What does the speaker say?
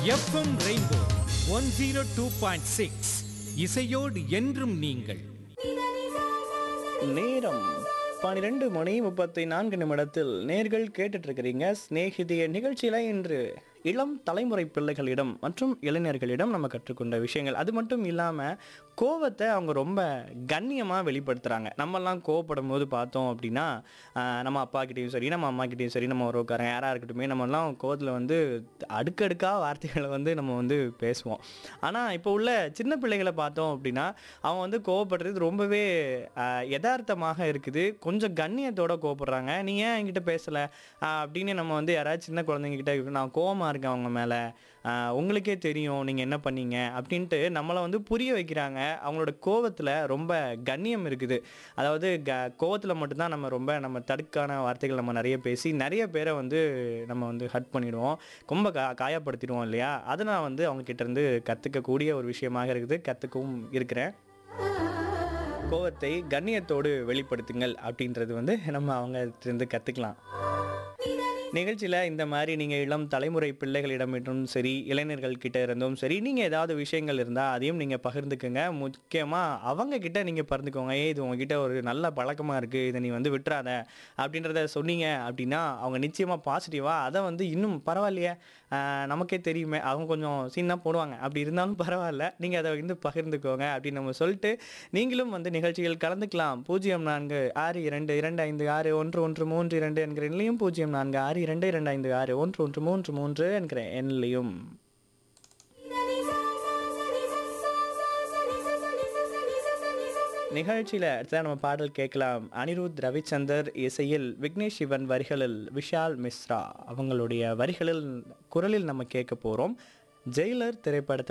FM rainbow one zero two point six இசையோடு என்றும் நீங்கள் நேரம் பன்னிரெண்டு மணி முப்பத்தி நான்கு நிமிடத்தில் நேர்கள் கேட்டுட்டு இருக்கிறீங்க சிநேகிதிய நிகழ்ச்சியில இன்று இளம் தலைமுறை பிள்ளைகளிடம் மற்றும் இளைஞர்களிடம் நம்ம கற்றுக்கொண்ட விஷயங்கள் அது மட்டும் இல்லாமல் கோவத்தை அவங்க ரொம்ப கண்ணியமாக வெளிப்படுத்துகிறாங்க நம்மெல்லாம் கோவப்படும் போது பார்த்தோம் அப்படின்னா ஆஹ், நம்ம அப்பா கிட்டேயும் சரி நம்ம அம்மா கிட்டேயும் சரி நம்ம உறவுக்காரங்க யாராக இருக்கட்டுமே நம்மலாம் கோவத்தில் வந்து அடுக்கடுக்காக வார்த்தைகளை வந்து நம்ம வந்து பேசுவோம் ஆனால் இப்போ உள்ள சின்ன பிள்ளைகளை பார்த்தோம் அப்படின்னா அவங்க வந்து கோவப்படுறது ரொம்பவே ஆஹ், யதார்த்தமாக இருக்குது கொஞ்சம் கண்ணியத்தோட கோவப்படுறாங்க நீ ஏன் என்கிட்ட பேசலை அப்படின்னு நம்ம வந்து யாராவது சின்ன குழந்தைங்க கிட்ட நான் கோவமாக இருக்கேன் அவங்க மேலே உங்களுக்கே தெரியும் நீங்கள் என்ன பண்ணீங்க அப்படின்ட்டு நம்மளை வந்து புரிய வைக்கிறாங்க அவங்களோட கோவத்தில் ரொம்ப கண்ணியம் இருக்குது அதாவது க கோவத்தில் மட்டும்தான் நம்ம ரொம்ப நம்ம தடுக்கான வார்த்தைகள் நம்ம நிறைய பேசி நிறைய பேரை வந்து நம்ம வந்து ஹட் பண்ணிடுவோம் ரொம்ப கா காயப்படுத்திடுவோம் இல்லையா அதை நான் வந்து அவங்க கிட்ட இருந்து கற்றுக்கக்கூடிய ஒரு விஷயமாக இருக்குது கற்றுக்கவும் இருக்கிறேன் கோவத்தை கண்ணியத்தோடு வெளிப்படுத்துங்கள் அப்படின்றது வந்து நம்ம அவங்க இருந்து கற்றுக்கலாம் நிகழ்ச்சியில் இந்த மாதிரி நீங்கள் இளம் தலைமுறை பிள்ளைகளிடமிட்டும் சரி இளைஞர்கள் கிட்ட இருந்தும் சரி நீங்கள் ஏதாவது விஷயங்கள் இருந்தால் அதையும் நீங்கள் பகிர்ந்துக்குங்க முக்கியமாக அவங்க கிட்ட நீங்கள் பகிர்ந்துக்கோங்க ஏ இது உங்ககிட்ட ஒரு நல்ல பழக்கமாக இருக்குது இதை நீ வந்து விட்டுறாத அப்படின்றத சொன்னீங்க அப்படின்னா அவங்க நிச்சயமாக பாசிட்டிவாக அதை வந்து இன்னும் பரவாயில்லையே ஆஹ் நமக்கே தெரியுமே அவங்க கொஞ்சம் சீனாக போடுவாங்க அப்படி இருந்தாலும் பரவாயில்ல நீங்கள் அதை வந்து பகிர்ந்துக்கோங்க அப்படின்னு நம்ம சொல்லிட்டு நீங்களும் வந்து நிகழ்ச்சிகள் கலந்துக்கலாம் பூஜ்ஜியம் நான்கு ஆறு இரண்டு இரண்டு ஐந்து ஆறு ஒன்று ஒன்று மூன்று இரண்டு என்கிற எண்ணிலையும் பூஜ்ஜியம் நான்கு ஆறு இரண்டு இரண்டு ஐந்து ஆறு ஒன்று ஒன்று மூன்று மூன்று என்கிற எண்ணிலையும் நிகழ்ச்சியில் அடுத்ததான் நம்ம பாடல் கேட்கலாம் அனிருத் ரவிச்சந்தர் இசையில் விக்னேஷ் சிவன் வரிகளில் விஷால் மிஸ்ரா அவங்களுடைய வரிகளில் குரலில் நம்ம கேட்க போகிறோம் ஜெயிலர் திரைப்படத்தை